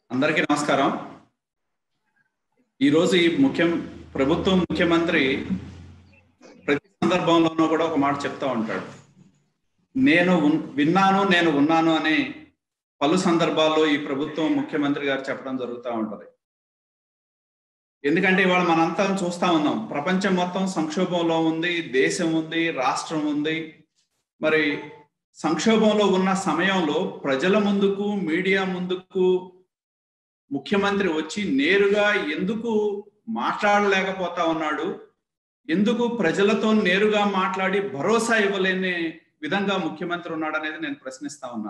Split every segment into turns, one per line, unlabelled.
అందరికీ నమస్కారం ఈరోజు ఈ ముఖ్యం ప్రభుత్వం ముఖ్యమంత్రి ప్రతి సందర్భంలోనూ కూడా ఒక మాట చెప్తా ఉంటాడు నేను ఉన్- విన్నాను నేను ఉన్నాను అని పలు సందర్భాల్లో ఈ ప్రభుత్వం ముఖ్యమంత్రి గారు చెప్పడం జరుగుతూ ఉంటది ఎందుకంటే ఇవాళ మనంతా చూస్తా ఉన్నాం ప్రపంచం మొత్తం సంక్షోభంలో ఉంది దేశం ఉంది రాష్ట్రం ఉంది మరి సంక్షోభంలో ఉన్న సమయంలో ప్రజల ముందుకు మీడియా ముందుకు ముఖ్యమంత్రి వచ్చి నేరుగా ఎందుకు మాట్లాడలేకపోతా ఉన్నాడు ఎందుకు ప్రజలతో నేరుగా మాట్లాడి భరోసా ఇవ్వలేని విధంగా ముఖ్యమంత్రి ఉన్నాడు అనేది నేను ప్రశ్నిస్తా ఉన్నా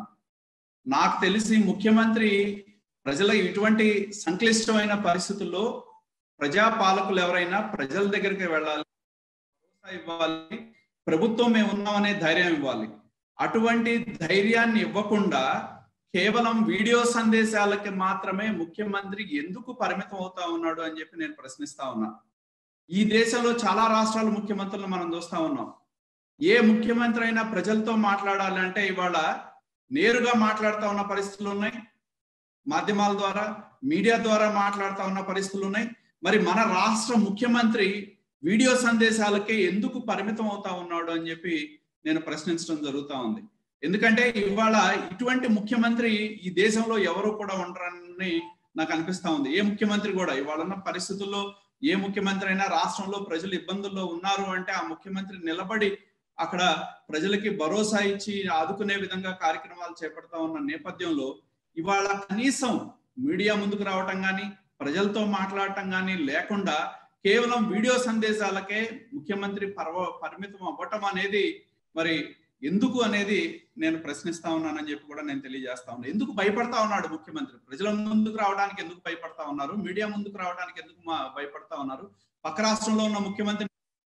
నాకు తెలిసి ముఖ్యమంత్రి ప్రజల ఇటువంటి సంక్లిష్టమైన పరిస్థితుల్లో ప్రజా పాలకులు ఎవరైనా ప్రజల దగ్గరికి వెళ్ళాలి భరోసా ఇవ్వాలి ప్రభుత్వం మేము ఉన్నామనే ధైర్యం ఇవ్వాలి అటువంటి ధైర్యాన్ని ఇవ్వకుండా కేవలం వీడియో సందేశాలకి మాత్రమే ముఖ్యమంత్రి ఎందుకు పరిమితం అవుతా ఉన్నాడు అని చెప్పి నేను ప్రశ్నిస్తా ఉన్నా ఈ దేశంలో చాలా రాష్ట్రాల ముఖ్యమంత్రులు మనం చూస్తా ఉన్నాం ఏ ముఖ్యమంత్రి అయినా ప్రజలతో మాట్లాడాలి అంటే ఇవాళ నేరుగా మాట్లాడుతూ ఉన్న పరిస్థితులు ఉన్నాయి మాధ్యమాల ద్వారా మీడియా ద్వారా మాట్లాడుతూ ఉన్న పరిస్థితులు ఉన్నాయి మరి మన రాష్ట్ర ముఖ్యమంత్రి వీడియో సందేశాలకే ఎందుకు పరిమితం అవుతా ఉన్నాడు అని చెప్పి నేను ప్రశ్నించడం జరుగుతా ఉంది ఎందుకంటే ఇవాళ ఇటువంటి ముఖ్యమంత్రి ఈ దేశంలో ఎవరు కూడా ఉండరని నాకు అనిపిస్తా ఉంది ఏ ముఖ్యమంత్రి కూడా ఇవాళ ఉన్న పరిస్థితుల్లో ఏ ముఖ్యమంత్రి అయినా రాష్ట్రంలో ప్రజలు ఇబ్బందుల్లో ఉన్నారు అంటే ఆ ముఖ్యమంత్రి నిలబడి అక్కడ ప్రజలకి భరోసా ఇచ్చి ఆదుకునే విధంగా కార్యక్రమాలు చేపడతా ఉన్న నేపథ్యంలో ఇవాళ కనీసం మీడియా ముందుకు రావటం కానీ ప్రజలతో మాట్లాడటం కానీ లేకుండా కేవలం వీడియో సందేశాలకే ముఖ్యమంత్రి పర్వ పరిమితం అవ్వటం అనేది మరి ఎందుకు అనేది నేను ప్రశ్నిస్తా ఉన్నానని చెప్పి కూడా నేను తెలియజేస్తా ఉన్నాను ఎందుకు భయపడతా ఉన్నాడు ముఖ్యమంత్రి ప్రజల ముందుకు రావడానికి ఎందుకు భయపడతా ఉన్నారు మీడియా ముందుకు రావడానికి ఎందుకు మా- భయపడతా ఉన్నారు పక్క రాష్ట్రంలో ఉన్న ముఖ్యమంత్రి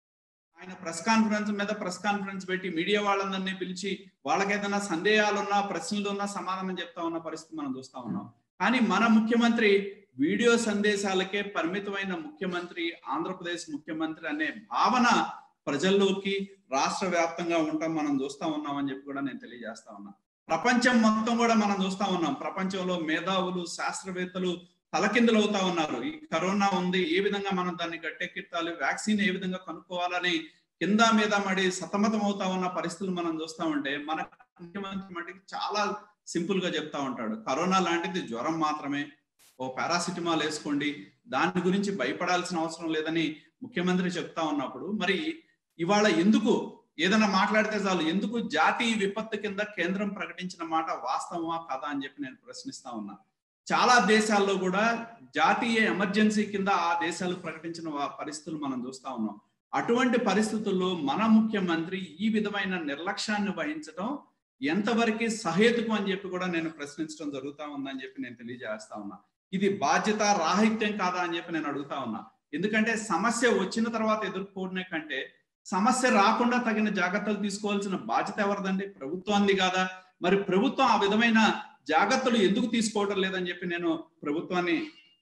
ఆయన ప్రెస్ కాన్ఫరెన్స్ మీద ప్రెస్ కాన్ఫరెన్స్ పెట్టి మీడియా వాళ్ళందరినీ పిలిచి వాళ్ళకి ఏదైనా సందేహాలు ఉన్నా ప్రశ్నలు ఉన్నా సమాధానం చెప్తా ఉన్న పరిస్థితి మనం చూస్తా ఉన్నాం కానీ మన ముఖ్యమంత్రి వీడియో సందేశాలకే పరిమితమైన ముఖ్యమంత్రి ఆంధ్రప్రదేశ్ ముఖ్యమంత్రి అనే భావన ప్రజల్లోకి రాష్ట్ర వ్యాప్తంగా ఉండటం మనం చూస్తా ఉన్నామని చెప్పి కూడా నేను తెలియజేస్తా ఉన్నా ప్రపంచం మొత్తం కూడా మనం చూస్తా ఉన్నాం ప్రపంచంలో మేధావులు శాస్త్రవేత్తలు తలకిందులు అవుతా ఉన్నారు ఈ కరోనా ఉంది ఏ విధంగా మనం దాన్ని గట్టెక్కిట్టాలి వ్యాక్సిన్ ఏ విధంగా కనుక్కోవాలని కింద మీద మడి సతమతం అవుతా ఉన్న పరిస్థితులు మనం చూస్తా ఉంటే మన ముఖ్యమంత్రి మటుకి చాలా సింపుల్ గా చెప్తా ఉంటాడు కరోనా లాంటిది జ్వరం మాత్రమే ఓ పారాసిటమాల్ వేసుకోండి దాని గురించి భయపడాల్సిన అవసరం లేదని ముఖ్యమంత్రి చెప్తా ఉన్నప్పుడు మరి ఇవాళ ఎందుకు ఏదైనా మాట్లాడితే చాలు ఎందుకు జాతీయ విపత్తు కింద కేంద్రం ప్రకటించిన మాట వాస్తవమా కాదా అని చెప్పి నేను ప్రశ్నిస్తా ఉన్నా చాలా దేశాల్లో కూడా జాతీయ ఎమర్జెన్సీ కింద ఆ దేశాలు ప్రకటించిన వా- పరిస్థితులు మనం చూస్తా ఉన్నాం అటువంటి పరిస్థితుల్లో మన ముఖ్యమంత్రి ఈ విధమైన నిర్లక్ష్యాన్ని వహించడం ఎంతవరకు సహేతుకం అని చెప్పి కూడా నేను ప్రశ్నించడం జరుగుతా ఉందని చెప్పి నేను తెలియజేస్తా ఉన్నా ఇది బాధ్యత రాహిత్యం కాదా అని చెప్పి నేను అడుగుతా ఉన్నా ఎందుకంటే సమస్య వచ్చిన తర్వాత ఎదుర్కోవడమే కంటే సమస్య రాకుండా తగిన జాగ్రత్తలు తీసుకోవాల్సిన బాధ్యత ఎవరిదండి ప్రభుత్వాన్ని కాదా మరి ప్రభుత్వం ఆ విధమైన జాగ్రత్తలు ఎందుకు తీసుకోవడం లేదని చెప్పి నేను ప్రభుత్వాన్ని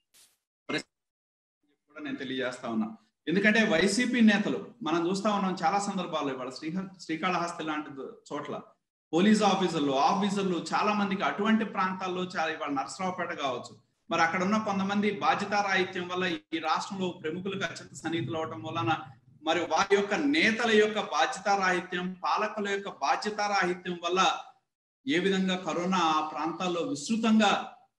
ప్రశ్న- కూడా నేను తెలియజేస్తా ఉన్నా ఎందుకంటే వైసీపీ నేతలు మనం చూస్తా ఉన్నాం చాలా సందర్భాల్లో ఇవాళ శ్రీహ శ్రీకాళహస్తి లాంటి చోట్ల పోలీస్ ఆఫీసర్లు ఆఫీసర్లు చాలా మందికి అటువంటి ప్రాంతాల్లో చాలా ఇవాళ నరసరావుపేట కావచ్చు మరి అక్కడ ఉన్న కొంతమంది బాధ్యతారాహిత్యం వల్ల ఈ రాష్ట్రంలో ప్రముఖులకు అత్యంత సన్నిహితులు అవడం వలన మరి వారి యొక్క నేతల యొక్క బాధ్యతారాహిత్యం పాలకుల యొక్క బాధ్యతారాహిత్యం వల్ల ఏ విధంగా కరోనా ఆ ప్రాంతాల్లో విస్తృతంగా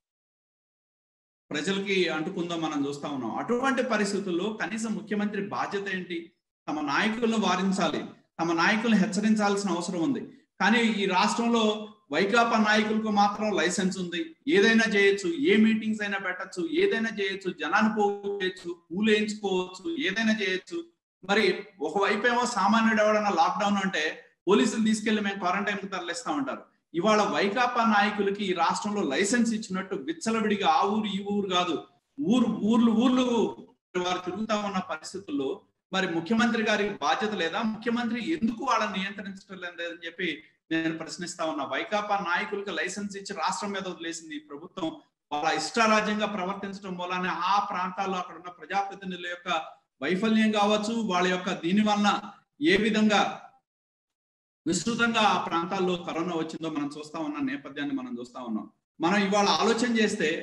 ప్రజలకి అంటుకుందో మనం చూస్తా ఉన్నాం అటువంటి పరిస్థితుల్లో కనీసం ముఖ్యమంత్రి బాధ్యత ఏంటి తమ నాయకులను వారించాలి తమ నాయకులను హెచ్చరించాల్సిన అవసరం ఉంది కానీ ఈ రాష్ట్రంలో వైకాపా నాయకులకు మాత్రం లైసెన్స్ ఉంది ఏదైనా చేయొచ్చు ఏ మీటింగ్స్ అయినా పెట్టచ్చు ఏదైనా చేయొచ్చు జనాన్ని పోగు చేయొచ్చు పూలు వేయించుకోవచ్చు ఏదైనా చేయొచ్చు మరి ఒకవైపు ఏమో సామాన్యుడు ఎవడన్నా లాక్డౌన్ అంటే పోలీసులు తీసుకెళ్లి మేము క్వారంటైన్ కి తరలిస్తా ఉంటారు ఇవాళ వైకాపా నాయకులకి ఈ రాష్ట్రంలో లైసెన్స్ ఇచ్చినట్టు విచ్చలవిడిగా ఆ ఊరు ఈ ఊరు కాదు ఊరు ఊర్లు ఊర్లు వారు తిరుగుతా ఉన్న పరిస్థితుల్లో మరి ముఖ్యమంత్రి గారికి బాధ్యత లేదా ముఖ్యమంత్రి ఎందుకు వాళ్ళని నియంత్రించడం లేదని చెప్పి నేను ప్రశ్నిస్తా ఉన్నా వైకాపా నాయకులకు లైసెన్స్ ఇచ్చి రాష్ట్రం మీద వదిలేసింది ఈ ప్రభుత్వం వాళ్ళ ఇష్టారాజ్యంగా ప్రవర్తించడం వలన ఆ ప్రాంతాల్లో అక్కడ ఉన్న ప్రజాప్రతినిధుల యొక్క వైఫల్యం కావచ్చు వాళ్ళ యొక్క దీని వలన ఏ విధంగా విస్తృతంగా ఆ ప్రాంతాల్లో కరోనా వచ్చిందో మనం చూస్తా ఉన్న నేపథ్యాన్ని మనం చూస్తా ఉన్నాం మనం ఇవాళ ఆలోచన చేస్తే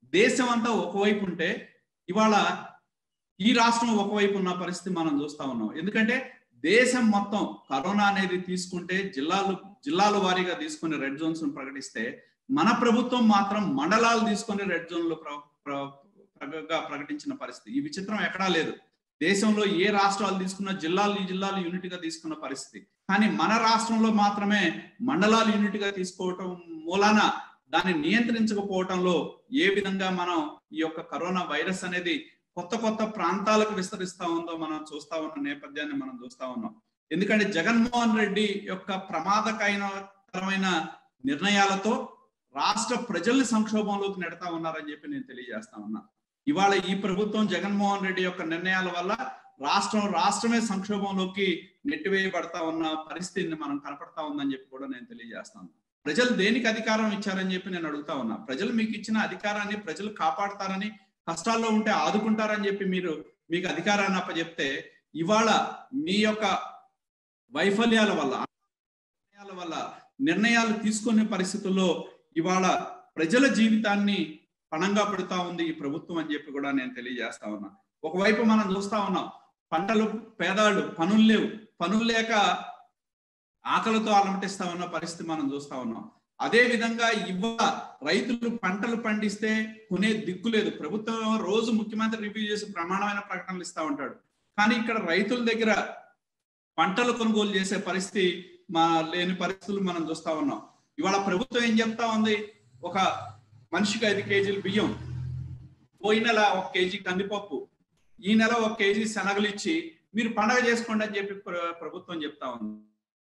దేశం అంతా ఒకవైపు ఉంటే ఇవాళ ఈ రాష్ట్రం ఒకవైపు ఉన్న పరిస్థితి మనం చూస్తా ఉన్నాం ఎందుకంటే దేశం మొత్తం కరోనా అనేది తీసుకుంటే జిల్లాలు జిల్లాల వారీగా తీసుకుని రెడ్ జోన్స్ ప్రకటిస్తే మన ప్రభుత్వం మాత్రం మండలాలు తీసుకుని రెడ్ జోన్ లో ప్రకటించిన పరిస్థితి ఈ విచిత్రం ఎక్కడా లేదు దేశంలో ఏ రాష్ట్రాలు తీసుకున్న జిల్లాలు ఈ జిల్లాలు యూనిట్ గా తీసుకున్న పరిస్థితి కానీ మన రాష్ట్రంలో మాత్రమే మండలాలు యూనిట్ గా తీసుకోవటం మూలాన దాన్ని నియంత్రించకపోవటంలో ఏ విధంగా మనం ఈ యొక్క కరోనా వైరస్ అనేది కొత్త కొత్త ప్రాంతాలకు విస్తరిస్తా ఉందో మనం చూస్తా ఉన్న నేపథ్యాన్ని మనం చూస్తా ఉన్నాం ఎందుకంటే జగన్మోహన్ రెడ్డి యొక్క ప్రమాదకరమైన నిర్ణయాలతో రాష్ట్ర ప్రజల్ని సంక్షోభంలోకి నెడతా ఉన్నారని చెప్పి నేను తెలియజేస్తా ఉన్నా ఇవాళ ఈ ప్రభుత్వం జగన్మోహన్ రెడ్డి యొక్క నిర్ణయాల వల్ల రాష్ట్రం రాష్ట్రమే సంక్షోభంలోకి నెట్టివేయబడతా ఉన్న పరిస్థితిని మనం కనపడతా ఉందని చెప్పి కూడా నేను తెలియజేస్తాను ప్రజలు దేనికి అధికారం ఇచ్చారని చెప్పి నేను అడుగుతా ఉన్నా ప్రజలు మీకు ఇచ్చిన అధికారాన్ని ప్రజలు కాపాడతారని కష్టాల్లో ఉంటే ఆదుకుంటారని చెప్పి మీరు మీకు అధికారాన్ని అప్పచెప్తే ఇవాళ మీ యొక్క వైఫల్యాల వల్ల నిర్ణయాల వల్ల నిర్ణయాలు తీసుకునే పరిస్థితుల్లో ఇవాళ ప్రజల జీవితాన్ని పణంగా పెడతా ఉంది ఈ ప్రభుత్వం అని చెప్పి కూడా నేను తెలియజేస్తా ఉన్నా ఒకవైపు మనం చూస్తా ఉన్నాం పంటలు పేదాళ్ళు పనులు లేవు పనులు లేక ఆకలితో అలమటిస్తా ఉన్న పరిస్థితి మనం చూస్తా ఉన్నాం అదే విధంగా ఇవాళ రైతులు పంటలు పండిస్తే కొనే దిక్కు లేదు ప్రభుత్వం రోజు ముఖ్యమంత్రి రివ్యూ చేసి ప్రమాణమైన ప్రకటనలు ఇస్తా ఉంటాడు కానీ ఇక్కడ రైతుల దగ్గర పంటలు కొనుగోలు చేసే పరిస్థితి మా లేని పరిస్థితులు మనం చూస్తా ఉన్నాం ఇవాళ ప్రభుత్వం ఏం చెప్తా ఉంది ఒక మనిషికి ఐదు కేజీలు బియ్యం పోయిన నెల ఒక కేజీ కందిపప్పు ఈ నెల ఒక కేజీ శనగలు ఇచ్చి మీరు పండగ చేసుకోండి అని చెప్పి ప్రభుత్వం చెప్తా ఉంది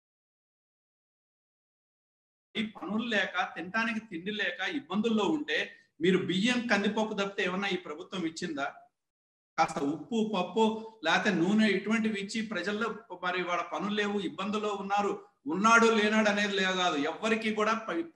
ఈ పనులు లేక తినడానికి తిండి లేక ఇబ్బందుల్లో ఉంటే మీరు బియ్యం కందిపప్పు తప్పితే ఏమన్నా ఈ ప్రభుత్వం ఇచ్చిందా కాస్త ఉప్పు పప్పు లేకపోతే నూనె ఇటువంటివి ఇచ్చి ప్రజల్లో మరి వాళ్ళ పనులు లేవు ఇబ్బందుల్లో ఉన్నారు ఉన్నాడు లేనాడు అనేది లేదు కాదు ఎవ్వరికి కూడా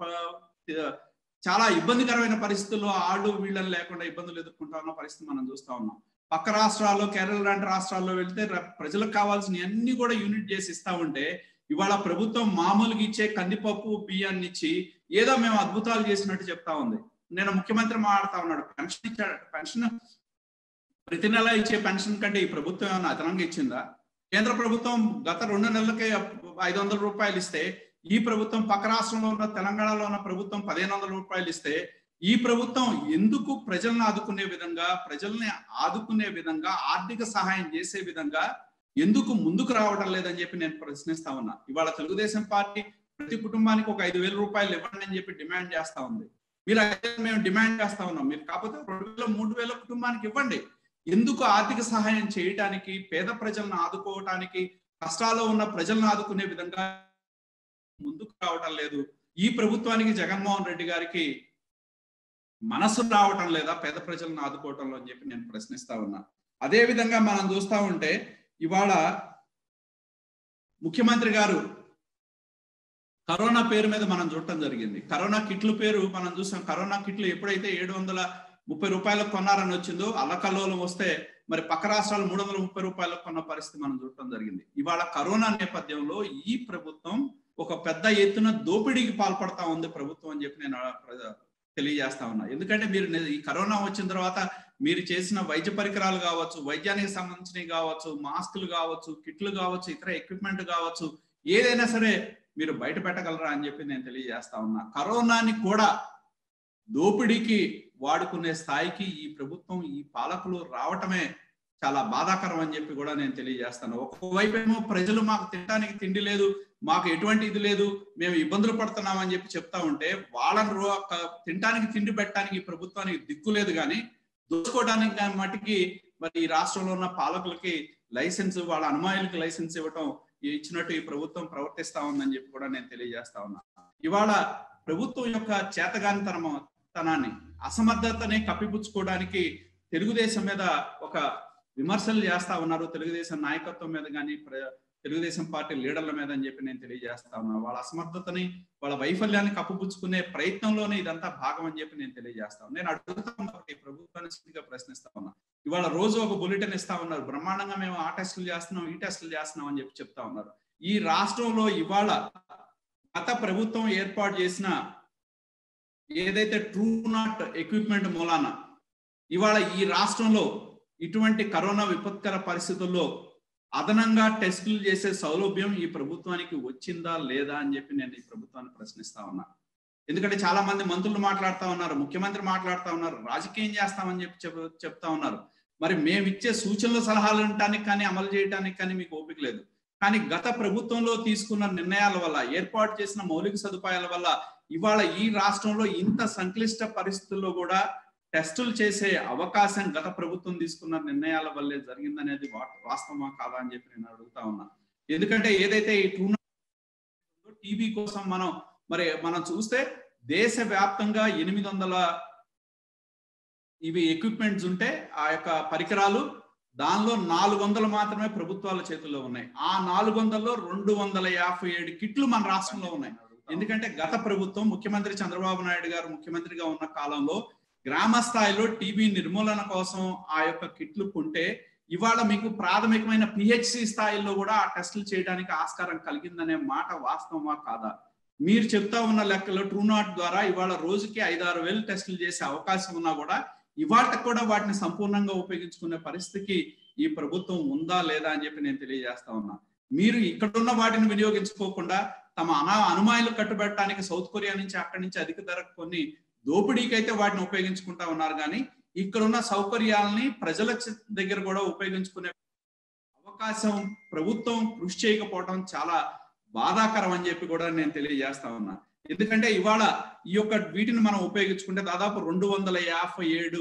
చాలా ఇబ్బందికరమైన పరిస్థితుల్లో ఆడు వీళ్ళని లేకుండా ఇబ్బందులు ఎదుర్కొంటా ఉన్న పరిస్థితి మనం చూస్తా ఉన్నాం పక్క రాష్ట్రాల్లో కేరళ లాంటి రాష్ట్రాల్లో వెళ్తే ప్రజలకు కావాల్సిన అన్ని కూడా యూనిట్ చేసి ఇస్తా ఉంటే ఇవాళ ప్రభుత్వం మామూలుగా ఇచ్చే కందిపప్పు బియ్యాన్ని ఇచ్చి ఏదో మేము అద్భుతాలు చేసినట్టు చెప్తా ఉంది నేను ముఖ్యమంత్రి మాట్లాడుతా ఉన్నాడు పెన్షన్ ఇచ్చాడు పెన్షన్ ప్రతి నెల ఇచ్చే పెన్షన్ కంటే ఈ ప్రభుత్వం ఏమైనా అదనంగా ఇచ్చిందా కేంద్ర ప్రభుత్వం గత రెండు నెలలకే ఐదు వందల రూపాయలు ఇస్తే ఈ ప్రభుత్వం పక్క రాష్ట్రంలో ఉన్న తెలంగాణలో ఉన్న ప్రభుత్వం పదిహేను వందల రూపాయలు ఇస్తే ఈ ప్రభుత్వం ఎందుకు ప్రజలను ఆదుకునే విధంగా ప్రజల్ని ఆదుకునే విధంగా ఆర్థిక సహాయం చేసే విధంగా ఎందుకు ముందుకు రావడం లేదని చెప్పి నేను ప్రశ్నిస్తా ఉన్నా ఇవాళ తెలుగుదేశం పార్టీ ప్రతి కుటుంబానికి ఒక ఐదు వేల రూపాయలు ఇవ్వండి అని చెప్పి డిమాండ్ చేస్తా ఉంది మీరు మేము డిమాండ్ చేస్తా ఉన్నాం మీరు కాకపోతే రెండు వేల మూడు వేల కుటుంబానికి ఇవ్వండి ఎందుకు ఆర్థిక సహాయం చేయటానికి పేద ప్రజలను ఆదుకోవటానికి కష్టాల్లో ఉన్న ప్రజలను ఆదుకునే విధంగా ముందుకు రావటం లేదు ఈ ప్రభుత్వానికి జగన్మోహన్ రెడ్డి గారికి మనసు రావటం లేదా పేద ప్రజలను ఆదుకోవటంలో అని చెప్పి నేను ప్రశ్నిస్తా ఉన్నా అదే విధంగా మనం చూస్తా ఉంటే ఇవాళ ముఖ్యమంత్రి గారు కరోనా పేరు మీద మనం చూడటం జరిగింది కరోనా కిట్ల పేరు మనం చూసాం కరోనా కిట్లు ఎప్పుడైతే ఏడు వందల ముప్పై రూపాయలకు కొన్నారని వచ్చిందో అల్లకల్లోలం వస్తే మరి పక్క రాష్ట్రాలు మూడు వందల ముప్పై రూపాయలకు కొన్న పరిస్థితి మనం చూడటం జరిగింది ఇవాళ కరోనా నేపథ్యంలో ఈ ప్రభుత్వం ఒక పెద్ద ఎత్తున దోపిడీకి పాల్పడతా ఉంది ప్రభుత్వం అని చెప్పి నేను తెలియజేస్తా ఉన్నా ఎందుకంటే మీరు ఈ కరోనా వచ్చిన తర్వాత మీరు చేసిన వైద్య పరికరాలు కావచ్చు వైద్యానికి సంబంధించినవి కావచ్చు మాస్కులు కావచ్చు కిట్లు కావచ్చు ఇతర ఎక్విప్మెంట్ కావచ్చు ఏదైనా సరే మీరు బయట పెట్టగలరా అని చెప్పి నేను తెలియజేస్తా ఉన్నా కరోనాని కూడా దోపిడీకి వాడుకునే స్థాయికి ఈ ప్రభుత్వం ఈ పాలకులు రావటమే చాలా బాధాకరం అని చెప్పి కూడా నేను తెలియజేస్తాను ఒకవైపు ఏమో ప్రజలు మాకు తినడానికి తిండి లేదు మాకు ఎటువంటి ఇది లేదు మేము ఇబ్బందులు పడుతున్నాం అని చెప్పి చెప్తా ఉంటే వాళ్ళని తినడానికి తిండి పెట్టడానికి ఈ ప్రభుత్వానికి దిక్కు లేదు కానీ దోచుకోవడానికి మట్టికి మరి ఈ రాష్ట్రంలో ఉన్న పాలకులకి లైసెన్స్ వాళ్ళ అనుమాయులకి లైసెన్స్ ఇవ్వటం ఇచ్చినట్టు ఈ ప్రభుత్వం ప్రవర్తిస్తా ఉందని చెప్పి కూడా నేను తెలియజేస్తా ఉన్నా ఇవాళ ప్రభుత్వం యొక్క చేతగానితనం తనాన్ని అసమర్థతని కప్పిపుచ్చుకోవడానికి తెలుగుదేశం మీద ఒక విమర్శలు చేస్తా ఉన్నారు తెలుగుదేశం నాయకత్వం మీద కానీ తెలుగుదేశం పార్టీ లీడర్ల మీద అని చెప్పి నేను తెలియజేస్తా ఉన్నా వాళ్ళ అసమర్థతని వాళ్ళ వైఫల్యాన్ని కప్పుపుచ్చుకునే ప్రయత్నంలోనే ఇదంతా భాగం అని చెప్పి నేను తెలియజేస్తాను నేను అడుగుతా ఉన్నప్పటికీ ప్రభుత్వాన్ని స్థితిగా ప్రశ్నిస్తా ఉన్నా ఇవాళ రోజు ఒక బులెటిన్ ఇస్తా ఉన్నారు బ్రహ్మాండంగా మేము ఆ టెస్టులు చేస్తున్నాం ఈ టెస్టులు చేస్తున్నాం అని చెప్పి చెప్తా ఉన్నారు ఈ రాష్ట్రంలో ఇవాళ గత ప్రభుత్వం ఏర్పాటు చేసిన ఏదైతే ట్రూ నాట్ ఎక్విప్మెంట్ మూలాన ఇవాళ ఈ రాష్ట్రంలో ఇటువంటి కరోనా విపత్కర పరిస్థితుల్లో అదనంగా టెస్టులు చేసే సౌలభ్యం ఈ ప్రభుత్వానికి వచ్చిందా లేదా అని చెప్పి నేను ఈ ప్రభుత్వాన్ని ప్రశ్నిస్తా ఉన్నా ఎందుకంటే చాలా మంది మంత్రులు మాట్లాడుతూ ఉన్నారు ముఖ్యమంత్రి మాట్లాడుతూ ఉన్నారు రాజకీయం చేస్తామని చెప్పి చెప్ చెప్తా ఉన్నారు మరి మేము ఇచ్చే సూచనలు సలహాలు వినటానికి కానీ అమలు చేయడానికి కానీ మీకు ఓపిక లేదు కానీ గత ప్రభుత్వంలో తీసుకున్న నిర్ణయాల వల్ల ఏర్పాటు చేసిన మౌలిక సదుపాయాల వల్ల ఇవాళ ఈ రాష్ట్రంలో ఇంత సంక్లిష్ట పరిస్థితుల్లో కూడా టెస్టులు చేసే అవకాశం గత ప్రభుత్వం తీసుకున్న నిర్ణయాల వల్లే జరిగిందనేది వాస్తవమా కాదా అని చెప్పి నేను అడుగుతా ఉన్నా ఎందుకంటే ఏదైతే ఈ టూ టీబీ కోసం మనం మరి మనం చూస్తే దేశ వ్యాప్తంగా ఎనిమిది వందల ఇవి ఎక్విప్మెంట్స్ ఉంటే ఆ యొక్క పరికరాలు దానిలో నాలుగు వందలు మాత్రమే ప్రభుత్వాల చేతుల్లో ఉన్నాయి ఆ నాలుగు వందల్లో రెండు వందల యాభై ఏడు కిట్లు మన రాష్ట్రంలో ఉన్నాయి ఎందుకంటే గత ప్రభుత్వం ముఖ్యమంత్రి చంద్రబాబు నాయుడు గారు ముఖ్యమంత్రిగా ఉన్న కాలంలో గ్రామ స్థాయిలో టీబీ నిర్మూలన కోసం ఆ యొక్క కిట్లు కొంటే ఇవాళ మీకు ప్రాథమికమైన పిహెచ్సి స్థాయిలో కూడా ఆ టెస్టులు చేయడానికి ఆస్కారం కలిగిందనే మాట వాస్తవమా కాదా మీరు చెప్తా ఉన్న లెక్కలో ట్రూనాట్ ద్వారా ఇవాళ రోజుకి ఐదారు వేలు టెస్టులు చేసే అవకాశం ఉన్నా కూడా ఇవాళ కూడా వాటిని సంపూర్ణంగా ఉపయోగించుకునే పరిస్థితికి ఈ ప్రభుత్వం ఉందా లేదా అని చెప్పి నేను తెలియజేస్తా ఉన్నా మీరు ఇక్కడున్న వాటిని వినియోగించుకోకుండా తమ అనా అనుమానాలు కట్టుబెట్టడానికి సౌత్ కొరియా నుంచి అక్కడి నుంచి అధిక ధరకు కొన్ని దోపిడీకి అయితే వాటిని ఉపయోగించుకుంటా ఉన్నారు కానీ ఇక్కడున్న సౌకర్యాలని ప్రజల దగ్గర కూడా ఉపయోగించుకునే అవకాశం ప్రభుత్వం కృషి చేయకపోవడం చాలా బాధాకరం అని చెప్పి కూడా నేను తెలియజేస్తా ఉన్నా ఎందుకంటే ఇవాళ ఈ యొక్క వీటిని మనం ఉపయోగించుకుంటే దాదాపు రెండు వందల యాభై ఏడు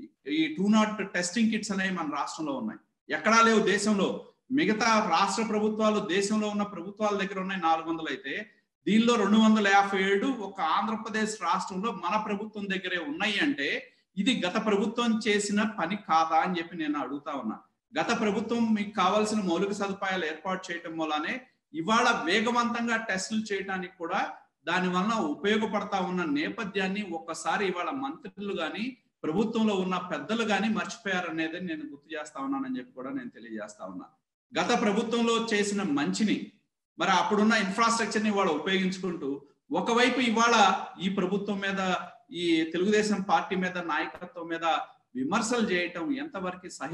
ఈ టూ నాట్ టెస్టింగ్ కిట్స్ అనేవి మన రాష్ట్రంలో ఉన్నాయి ఎక్కడా లేవు దేశంలో మిగతా రాష్ట్ర ప్రభుత్వాలు దేశంలో ఉన్న ప్రభుత్వాల దగ్గర ఉన్నాయి నాలుగు వందలు అయితే దీనిలో రెండు వందల యాభై ఏడు ఒక ఆంధ్రప్రదేశ్ రాష్ట్రంలో మన ప్రభుత్వం దగ్గరే ఉన్నాయి అంటే ఇది గత ప్రభుత్వం చేసిన పని కాదా అని చెప్పి నేను అడుగుతా ఉన్నా గత ప్రభుత్వం మీకు కావాల్సిన మౌలిక సదుపాయాలు ఏర్పాటు చేయటం వల్లనే ఇవాళ వేగవంతంగా టెస్టులు చేయడానికి కూడా దాని వలన ఉపయోగపడతా ఉన్న నేపథ్యాన్ని ఒక్కసారి ఇవాళ మంత్రులు కానీ ప్రభుత్వంలో ఉన్న పెద్దలు కానీ మర్చిపోయారనేది నేను గుర్తు చేస్తా ఉన్నానని చెప్పి కూడా నేను తెలియజేస్తా ఉన్నా గత ప్రభుత్వంలో చేసిన మంచిని మరి అప్పుడున్న ఇన్ఫ్రాస్ట్రక్చర్ ని ఇవాళ ఉపయోగించుకుంటూ ఒకవైపు ఇవాళ ఈ ప్రభుత్వం మీద ఈ తెలుగుదేశం పార్టీ మీద నాయకత్వం మీద విమర్శలు చేయటం ఎంతవరకు సహే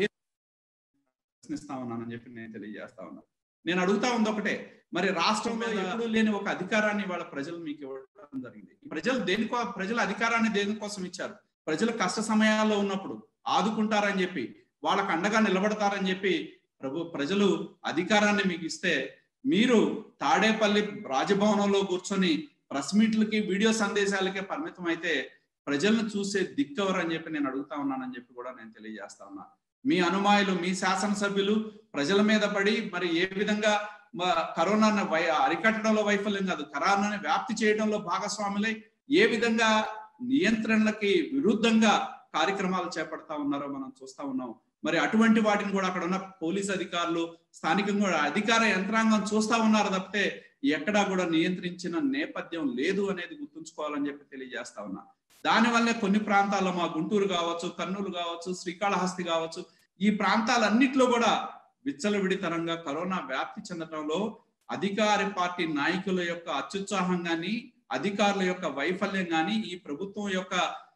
ప్రశ్నిస్తా ఉన్నానని చెప్పి నేను తెలియజేస్తా ఉన్నా నేను అడుగుతా ఉంది ఒకటే మరి రాష్ట్రం మీద ఎప్పుడూ లేని ఒక అధికారాన్ని వాళ్ళ ప్రజలు మీకు ఇవ్వడం జరిగింది ప్రజలు దేనికో ప్రజల అధికారాన్ని దేనికోసం ఇచ్చారు ప్రజలు కష్ట సమయాల్లో ఉన్నప్పుడు ఆదుకుంటారని చెప్పి వాళ్ళకు అండగా నిలబడతారని చెప్పి ప్రభు ప్రజలు అధికారాన్ని మీకు ఇస్తే మీరు తాడేపల్లి రాజభవనంలో కూర్చొని ప్రెస్ మీట్లకి వీడియో సందేశాలకే పరిమితం అయితే ప్రజలను చూసే దిక్కవరు అని చెప్పి నేను అడుగుతా ఉన్నానని చెప్పి కూడా నేను తెలియజేస్తా ఉన్నా మీ అనుమాయులు మీ శాసనసభ్యులు ప్రజల మీద పడి మరి ఏ విధంగా కరోనా అరికట్టడంలో వైఫల్యం కాదు కరోనాని వ్యాప్తి చేయడంలో భాగస్వాములై ఏ విధంగా నియంత్రణలకి విరుద్ధంగా కార్యక్రమాలు చేపడతా ఉన్నారో మనం చూస్తా ఉన్నాం మరి అటువంటి వాటిని కూడా అక్కడ ఉన్న పోలీస్ అధికారులు స్థానికంగా అధికార యంత్రాంగం చూస్తా ఉన్నారు తప్పితే ఎక్కడా కూడా నియంత్రించిన నేపథ్యం లేదు అనేది గుర్తుంచుకోవాలని చెప్పి తెలియజేస్తా ఉన్నా దానివల్లే కొన్ని ప్రాంతాల్లో మా గుంటూరు కావచ్చు కర్నూలు కావచ్చు శ్రీకాళహస్తి కావచ్చు ఈ ప్రాంతాలన్నిట్లో కూడా విచ్చలవిడితనంగా కరోనా వ్యాప్తి చెందడంలో అధికార పార్టీ నాయకుల యొక్క అత్యుత్సాహం గాని అధికారుల యొక్క వైఫల్యం గాని ఈ ప్రభుత్వం యొక్క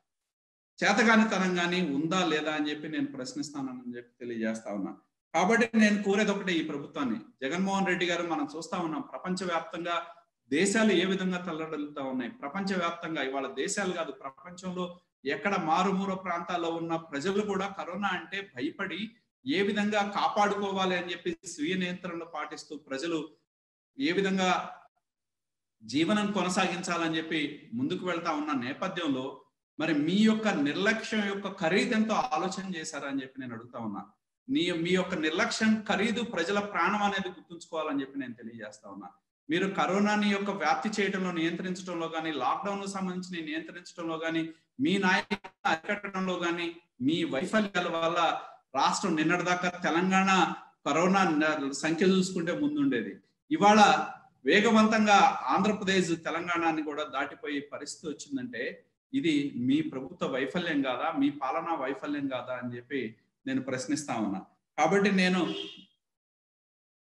చేతగానితనం గాని ఉందా లేదా అని చెప్పి నేను ప్రశ్నిస్తానని చెప్పి తెలియజేస్తా ఉన్నా కాబట్టి నేను కోరేది ఒకటే ఈ ప్రభుత్వాన్ని జగన్మోహన్ రెడ్డి గారు మనం చూస్తా ఉన్నాం ప్రపంచవ్యాప్తంగా దేశాలు ఏ విధంగా తల్లడలుతా ఉన్నాయి ప్రపంచవ్యాప్తంగా ఇవాళ దేశాలు కాదు ప్రపంచంలో ఎక్కడ మారుమూల ప్రాంతాల్లో ఉన్న ప్రజలు కూడా కరోనా అంటే భయపడి ఏ విధంగా కాపాడుకోవాలి అని చెప్పి స్వీయ నియంత్రణలు పాటిస్తూ ప్రజలు ఏ విధంగా జీవనం కొనసాగించాలని చెప్పి ముందుకు వెళ్తా ఉన్న నేపథ్యంలో మరి మీ యొక్క నిర్లక్ష్యం యొక్క ఖరీదు ఎంతో ఆలోచన చేశారని చెప్పి నేను అడుగుతా ఉన్నా నీ మీ యొక్క నిర్లక్ష్యం ఖరీదు ప్రజల ప్రాణం అనేది గుర్తుంచుకోవాలని చెప్పి నేను తెలియజేస్తా ఉన్నా మీరు కరోనాని యొక్క వ్యాప్తి చేయడంలో నియంత్రించడంలో కానీ లాక్డౌన్ సంబంధించి నియంత్రించడంలో కానీ మీ నాయకులను అరికట్టడంలో కానీ మీ వైఫల్యాల వల్ల రాష్ట్రం నిన్నటిదాకా తెలంగాణ కరోనా సంఖ్య చూసుకుంటే ముందుండేది ఇవాళ వేగవంతంగా ఆంధ్రప్రదేశ్ తెలంగాణని కూడా దాటిపోయే పరిస్థితి వచ్చిందంటే ఇది మీ ప్రభుత్వ వైఫల్యం కాదా మీ పాలనా వైఫల్యం కాదా అని చెప్పి నేను ప్రశ్నిస్తా ఉన్నా కాబట్టి నేను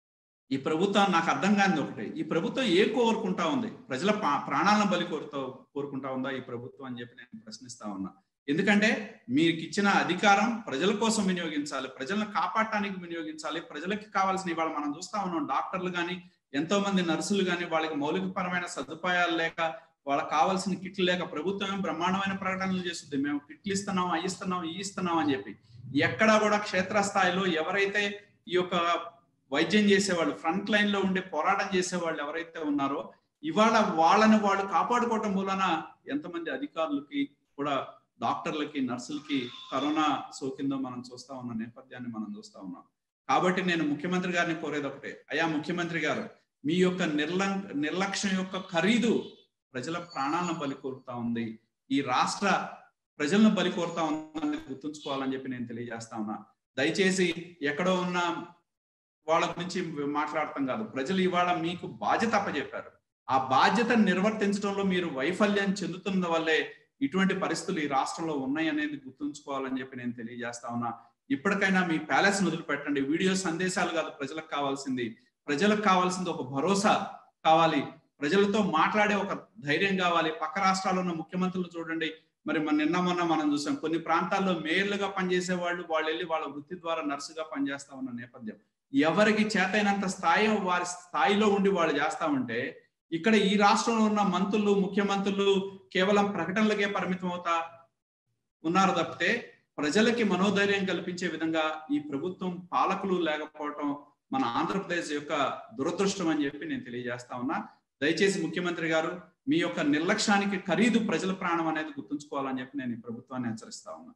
ఈ ప్రభుత్వం నాకు అర్థం కానిది ఒకటే ఈ ప్రభుత్వం ఏ కోరుకుంటా ఉంది ప్రజల పా- ప్రాణాలను బలి కోరుతా కోరుకుంటా ఉందా ఈ ప్రభుత్వం అని చెప్పి నేను ప్రశ్నిస్తా ఉన్నా ఎందుకంటే మీకు ఇచ్చిన అధికారం ప్రజల కోసం వినియోగించాలి ప్రజలను కాపాడటానికి వినియోగించాలి ప్రజలకి కావాల్సిన ఇవాళ మనం చూస్తా ఉన్నాం డాక్టర్లు కానీ ఎంతో మంది నర్సులు కానీ వాళ్ళకి మౌలికపరమైన సదుపాయాలు లేక వాళ్ళకి కావాల్సిన కిట్లు లేక ప్రభుత్వం బ్రహ్మాండమైన ప్రకటనలు చేస్తుంది మేము కిట్లు ఇస్తున్నాం అవి ఇస్తున్నాం ఈ ఇస్తున్నాం అని చెప్పి ఎక్కడా కూడా క్షేత్రస్థాయిలో ఎవరైతే ఈ యొక్క వైద్యం చేసేవాళ్ళు ఫ్రంట్ లైన్ లో ఉండే పోరాటం చేసేవాళ్ళు ఎవరైతే ఉన్నారో ఇవాళ వాళ్ళని వాళ్ళు కాపాడుకోవటం మూలన ఎంతమంది అధికారులకి కూడా డాక్టర్లకి నర్సులకి కరోనా సోకిందో మనం చూస్తా ఉన్న నేపథ్యాన్ని మనం చూస్తా ఉన్నాం కాబట్టి నేను ముఖ్యమంత్రి గారిని కోరేది ఒకటే అయా ముఖ్యమంత్రి గారు మీ యొక్క నిర్లం నిర్లక్ష్యం యొక్క ఖరీదు ప్రజల ప్రాణాలను బలి కోరుతా ఉంది ఈ రాష్ట్ర ప్రజలను బలి కోరుతా ఉందని గుర్తుంచుకోవాలని చెప్పి నేను తెలియజేస్తా ఉన్నా దయచేసి ఎక్కడో ఉన్న వాళ్ళ గురించి మాట్లాడటం కాదు ప్రజలు ఇవాళ మీకు బాధ్యత అప్పచెప్పారు ఆ బాధ్యత నిర్వర్తించడంలో మీరు వైఫల్యం చెందుతున్న వల్లే ఇటువంటి పరిస్థితులు ఈ రాష్ట్రంలో ఉన్నాయి అనేది గుర్తుంచుకోవాలని చెప్పి నేను తెలియజేస్తా ఉన్నా ఇప్పటికైనా మీ ప్యాలెస్ వదిలిపెట్టండి వీడియో సందేశాలు కాదు ప్రజలకు కావాల్సింది ప్రజలకు కావాల్సింది ఒక భరోసా కావాలి ప్రజలతో మాట్లాడే ఒక ధైర్యం కావాలి పక్క రాష్ట్రాల్లో ఉన్న ముఖ్యమంత్రులు చూడండి మరి మన నిన్న మొన్న మనం చూసాం కొన్ని ప్రాంతాల్లో మేయర్లుగా పనిచేసే వాళ్ళు వాళ్ళు వెళ్ళి వాళ్ళ వృత్తి ద్వారా నర్సుగా పనిచేస్తా ఉన్న నేపథ్యం ఎవరికి చేతైనంత స్థాయి వారి స్థాయిలో ఉండి వాళ్ళు చేస్తా ఉంటే ఇక్కడ ఈ రాష్ట్రంలో ఉన్న మంత్రులు ముఖ్యమంత్రులు కేవలం ప్రకటనలకే పరిమితం అవుతా ఉన్నారు తప్పితే ప్రజలకి మనోధైర్యం కల్పించే విధంగా ఈ ప్రభుత్వం పాలకులు లేకపోవటం మన ఆంధ్రప్రదేశ్ యొక్క దురదృష్టం అని చెప్పి నేను తెలియజేస్తా ఉన్నా దయచేసి ముఖ్యమంత్రి గారు మీ యొక్క నిర్లక్ష్యానికి ఖరీదు ప్రజల ప్రాణం అనేది గుర్తుంచుకోవాలని చెప్పి నేను ఈ ప్రభుత్వాన్ని హెచ్చరిస్తా ఉన్నా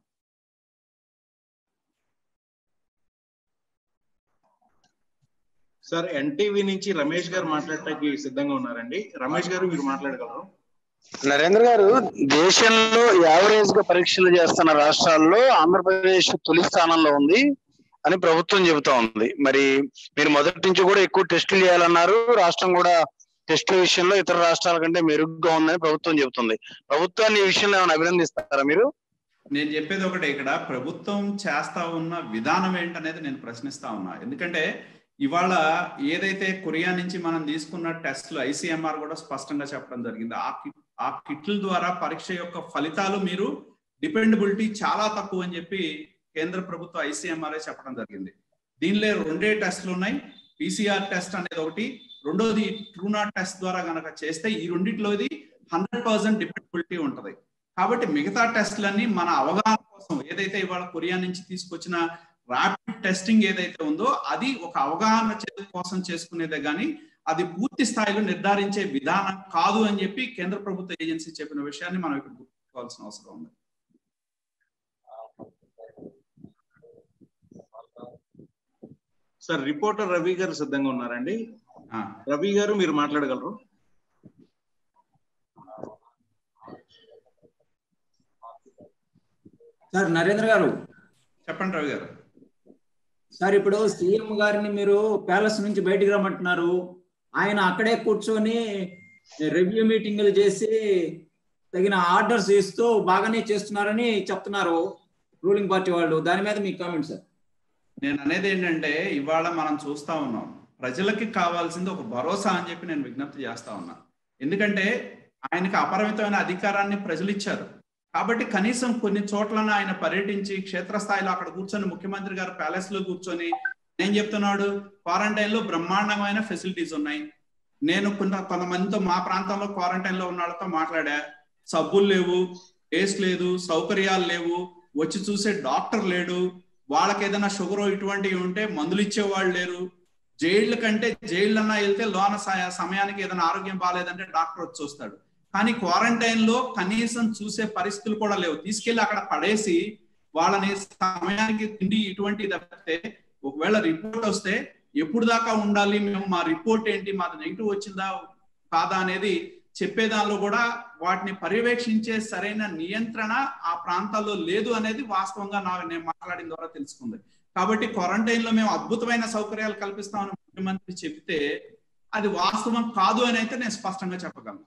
సార్ ఎన్టీవీ నుంచి రమేష్ గారు మాట్లాడటానికి సిద్ధంగా ఉన్నారండి రమేష్ గారు మీరు మాట్లాడగలరు
నరేంద్ర గారు దేశంలో యావరేజ్ గా పరీక్షలు చేస్తున్న రాష్ట్రాల్లో ఆంధ్రప్రదేశ్ తొలి స్థానంలో ఉంది అని ప్రభుత్వం చెబుతా ఉంది మరి మీరు మొదటి నుంచి కూడా ఎక్కువ టెస్టులు చేయాలన్నారు రాష్ట్రం కూడా టెస్టుల విషయంలో ఇతర రాష్ట్రాల కంటే మెరుగ్గా ఉందని ప్రభుత్వం చెబుతుంది ప్రభుత్వాన్ని ఈ విషయంలో ఏమైనా అభినందిస్తారా మీరు
నేను చెప్పేది ఒకటే ఇక్కడ ప్రభుత్వం చేస్తా ఉన్న విధానం ఏంటనేది నేను ప్రశ్నిస్తా ఉన్నా ఎందుకంటే ఇవాళ ఏదైతే కొరియా నుంచి మనం తీసుకున్న టెస్ట్లు ఐసీఎంఆర్ కూడా స్పష్టంగా చెప్పడం జరిగింది ఆ కిట్ ఆ కిట్ల ద్వారా పరీక్ష యొక్క ఫలితాలు మీరు డిపెండబిలిటీ చాలా తక్కువ అని చెప్పి కేంద్ర ప్రభుత్వ ఐసీఎంఆర్ఏ చెప్పడం జరిగింది దీనిలో రెండే టెస్ట్లు ఉన్నాయి పీసీఆర్ టెస్ట్ అనేది ఒకటి రెండోది ట్రూనాట్ టెస్ట్ ద్వారా గనక చేస్తే ఈ రెండిట్లోది హండ్రెడ్ పర్సెంట్ డిపెండబిలిటీ ఉంటది కాబట్టి మిగతా టెస్ట్లన్నీ మన అవగాహన కోసం ఏదైతే ఇవాళ కొరియా నుంచి తీసుకొచ్చిన ర్యాపిడ్ టెస్టింగ్ ఏదైతే ఉందో అది ఒక అవగాహన చే- కోసం చేసుకునేదే కానీ అది పూర్తి స్థాయిలో నిర్ధారించే విధానం కాదు అని చెప్పి కేంద్ర ప్రభుత్వ ఏజెన్సీ చెప్పిన విషయాన్ని మనం ఇక్కడ గుర్తుకోవాల్సిన అవసరం ఉంది
సార్ రిపోర్టర్ రవి గారు సిద్ధంగా ఉన్నారండి
ఆ,
రవి గారు మీరు మాట్లాడగలరు
సార్ నరేంద్ర గారు
చెప్పండి రవి గారు
సార్ ఇప్పుడు సీఎం గారిని మీరు ప్యాలెస్ నుంచి బయటికి రమ్మంటున్నారు ఆయన అక్కడే కూర్చొని రివ్యూ మీటింగులు చేసి తగిన ఆర్డర్స్ ఇస్తూ బాగానే చేస్తున్నారని చెప్తున్నారు రూలింగ్ పార్టీ వాళ్ళు దాని మీద మీ కామెంట్ సార్
నేను అనేది ఏంటంటే ఇవాళ మనం చూస్తా ఉన్నాం ప్రజలకి కావాల్సింది ఒక భరోసా అని చెప్పి నేను విజ్ఞప్తి చేస్తా ఉన్నా ఎందుకంటే ఆయనకి అపరిమితమైన అధికారాన్ని ప్రజలు ఇచ్చారు కాబట్టి కనీసం కొన్ని చోట్లన ఆయన పర్యటించి క్షేత్రస్థాయిలో అక్కడ కూర్చొని ముఖ్యమంత్రి గారు ప్యాలెస్ లో కూర్చొని ఏం చెప్తున్నాడు క్వారంటైన్ లో బ్రహ్మాండమైన ఫెసిలిటీస్ ఉన్నాయి నేను కొంత కొంతమందితో మా ప్రాంతంలో క్వారంటైన్ లో ఉన్న వాళ్ళతో మాట్లాడా సబ్బులు లేవు టేస్ట్ లేదు సౌకర్యాలు లేవు వచ్చి చూసే డాక్టర్ లేడు వాళ్ళకి ఏదైనా షుగర్ ఇటువంటివి ఉంటే మందులు ఇచ్చేవాళ్ళు లేరు జైళ్ళ కంటే జైళ్ళన్నా వెళ్తే లోన స- సమయానికి ఏదైనా ఆరోగ్యం బాగాలేదంటే డాక్టర్ వచ్చి చూస్తాడు కానీ క్వారంటైన్ లో కనీసం చూసే పరిస్థితులు కూడా లేవు తీసుకెళ్లి అక్కడ పడేసి వాళ్ళని సమయానికి తిండి ఇటువంటి తప్పితే ఒకవేళ రిపోర్ట్ వస్తే ఎప్పుడు దాకా ఉండాలి మేము మా రిపోర్ట్ ఏంటి మాది నెగిటివ్ వచ్చిందా కాదా అనేది చెప్పే దానిలో కూడా వాటిని పర్యవేక్షించే సరైన నియంత్రణ ఆ ప్రాంతాల్లో లేదు అనేది వాస్తవంగా నా నేను మాట్లాడిన ద్వారా తెలుసుకుంది కాబట్టి క్వారంటైన్ లో మేము అద్భుతమైన సౌకర్యాలు కల్పిస్తామని ముఖ్యమంత్రి చెబితే అది వాస్తవం కాదు అని అయితే నేను స్పష్టంగా చెప్పగలను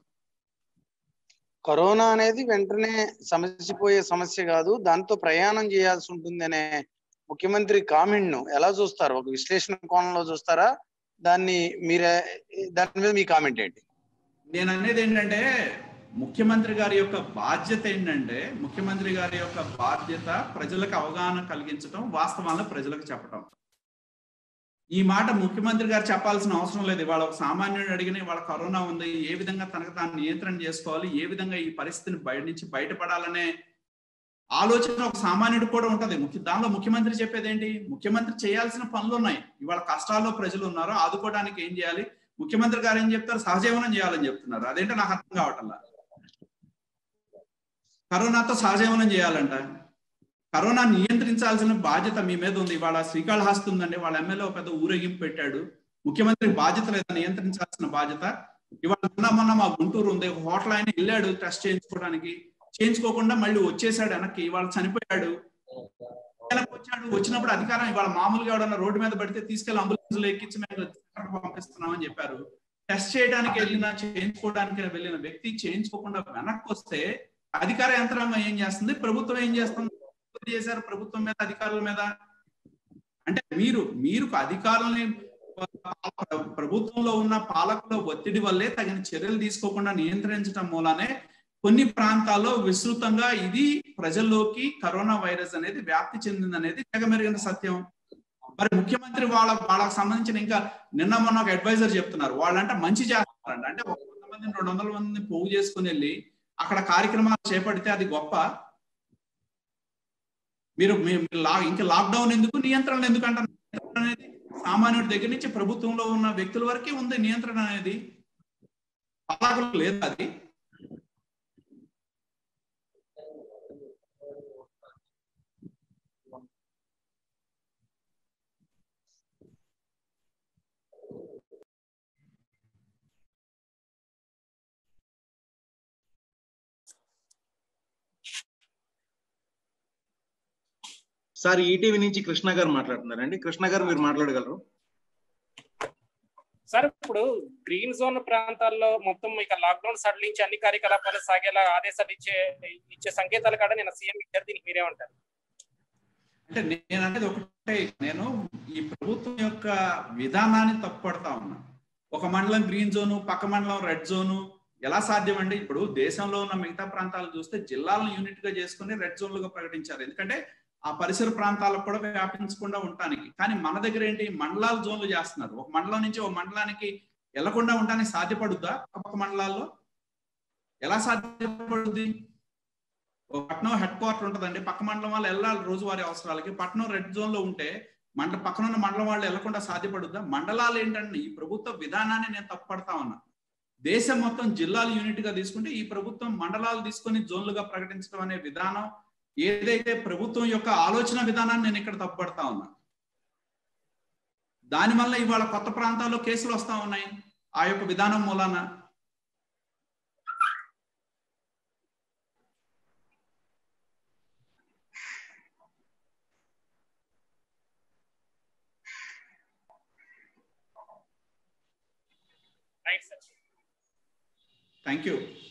కరోనా అనేది వెంటనే సమస్యపోయే సమస్య కాదు దాంతో ప్రయాణం చేయాల్సి ఉంటుంది అనే ముఖ్యమంత్రి కామెంట్ ను ఎలా చూస్తారు ఒక విశ్లేషణ కోణంలో చూస్తారా దాన్ని మీరే దాని మీద మీ కామెంట్ ఏంటి
నేను అనేది ఏంటంటే ముఖ్యమంత్రి గారి యొక్క బాధ్యత ఏంటంటే ముఖ్యమంత్రి గారి యొక్క బాధ్యత ప్రజలకు అవగాహన కలిగించడం వాస్తవాలను ప్రజలకు చెప్పడం ఈ మాట ముఖ్యమంత్రి గారు చెప్పాల్సిన అవసరం లేదు ఇవాళ ఒక సామాన్యుడు అడిగిన ఇవాళ కరోనా ఉంది ఏ విధంగా తనకు తాను నియంత్రణ చేసుకోవాలి ఏ విధంగా ఈ పరిస్థితిని బయట నుంచి బయటపడాలనే ఆలోచన ఒక సామాన్యుడు కూడా ఉంటది ముఖ్య దానిలో ముఖ్యమంత్రి చెప్పేది ఏంటి ముఖ్యమంత్రి చేయాల్సిన పనులు ఉన్నాయి ఇవాళ కష్టాల్లో ప్రజలు ఉన్నారు ఆదుకోవడానికి ఏం చేయాలి ముఖ్యమంత్రి గారు ఏం చెప్తారు సహజీవనం చేయాలని చెప్తున్నారు అదేంటో నాకు అర్థం కావటంలా కరోనాతో సహజీవనం చేయాలంట కరోనా నియంత్రించాల్సిన బాధ్యత మీ మీద ఉంది ఇవాళ శ్రీకాళహస్తి ఉందండి వాళ్ళ ఎమ్మెల్యే ఒక పెద్ద ఊరేగింపు పెట్టాడు ముఖ్యమంత్రి బాధ్యత లేదా నియంత్రించాల్సిన బాధ్యత ఇవాళ నిన్న మొన్న మా గుంటూరు ఉంది ఒక హోటల్ ఆయన వెళ్ళాడు టెస్ట్ చేయించుకోవడానికి చేయించుకోకుండా మళ్ళీ వచ్చేసాడు వెనక్కి ఇవాళ చనిపోయాడు వెనక్కి వచ్చాడు వచ్చినప్పుడు అధికారం ఇవాళ మామూలుగా ఎవడన్నా రోడ్డు మీద పడితే తీసుకెళ్లి అంబులెన్స్ లో ఎక్కించి మేము ఎక్కడికి పంపిస్తున్నామని చెప్పారు టెస్ట్ చేయడానికి వెళ్ళిన చేయించుకోవడానికి వెళ్ళిన వ్యక్తి చేయించుకోకుండా వెనక్కి వస్తే అధికార యంత్రాంగం ఏం చేస్తుంది ప్రభుత్వం ఏం చేస్తుంది ఒత్తిడి చేశారు ప్రభుత్వం మీద అధికారుల మీద అంటే మీరు మీరు అధికారులని ప్ర- ప్రభుత్వంలో ఉన్న పాలకుల ఒత్తిడి వల్లే తగిన చర్యలు తీసుకోకుండా నియంత్రించడం మూలానే కొన్ని ప్రాంతాల్లో విస్తృతంగా ఇది ప్రజల్లోకి కరోనా వైరస్ అనేది వ్యాప్తి చెందింది అనేది జగమెరిగిన సత్యం మరి ముఖ్యమంత్రి వాళ్ళ వాళ్ళకి సంబంధించిన ఇంకా నిన్న మొన్న ఒక అడ్వైజర్ చెప్తున్నారు వాళ్ళంటే మంచి చేస్తారంట అంటే ఒక వంద మందిని రెండు వందల మందిని పోగు చేసుకుని వెళ్ళి అక్కడ కార్యక్రమాలు చేపడితే అది గొప్ప మీరు మీ- మీరు లా ఇంకా లాక్డౌన్ ఎందుకు నియంత్రణ ఎందుకు అంటారు నియంత్రణ అనేది సామాన్యుడి దగ్గర నుంచి ప్రభుత్వంలో ఉన్న వ్యక్తుల వరకే ఉంది నియంత్రణ అనేది పాలకులకు లేదు అది
సార్ ఈటీవీ నుంచి కృష్ణ గారు మాట్లాడుతున్నారండి కృష్ణ గారు మీరు మాట్లాడగలరు
సార్ ఇప్పుడు గ్రీన్ జోన్ ప్రాంతాల్లో మొత్తం ఇక లాక్డౌన్ సడలించి అన్ని కార్యకలాపాలు సాగేలా ఆదేశాలు ఇచ్చే ఇచ్చే సంకేతాలు కాడ నేను సీఎం ఇచ్చారు దీనికి మీరేమంటారు
అంటే నేను అనేది ఒకటే నేను ఈ ప్రభుత్వం యొక్క విధానాన్ని తప్పుపడతా ఉన్నా ఒక మండలం గ్రీన్ జోను పక్క మండలం రెడ్ జోను ఎలా సాధ్యం అండి ఇప్పుడు దేశంలో ఉన్న మిగతా ప్రాంతాలు చూస్తే జిల్లాలను యూనిట్ గా చేసుకుని రెడ్ జోన్లుగా ప్రకటించారు ఎందుకంటే ఆ పరిసర ప్రాంతాలకు కూడా వ్యాపించకుండా ఉండటానికి కానీ మన దగ్గర ఏంటి మండలాల జోన్లు చేస్తున్నారు ఒక మండలం నుంచి ఒక మండలానికి వెళ్లకుండా ఉండడానికి సాధ్యపడుద్దా పక్క మండలాల్లో ఎలా సాధ్యపడుద్ది ఒక పట్నం హెడ్ క్వార్టర్ ఉంటుందండి పక్క మండలం వాళ్ళు వెళ్ళాలి రోజువారీ అవసరాలకి పట్నం రెడ్ జోన్ లో ఉంటే మండ పక్కన ఉన్న మండలం వాళ్ళు వెళ్లకుండా సాధ్యపడుద్దా మండలాలు ఏంటంటే ఈ ప్రభుత్వ విధానాన్ని నేను తప్పుపడతా ఉన్నా దేశం మొత్తం జిల్లాలు యూనిట్ గా తీసుకుంటే ఈ ప్రభుత్వం మండలాలు తీసుకొని జోన్లుగా ప్రకటించడం అనే విధానం ఏదైతే ప్రభుత్వం యొక్క ఆలోచన విధానాన్ని నేను ఇక్కడ తప్పుపడతా ఉన్నా దానివల్ల ఇవాళ కొత్త ప్రాంతాల్లో కేసులు వస్తా ఉన్నాయి ఆ యొక్క విధానం మూలాన
రైట్ సార్
థ్యాంక్ యూ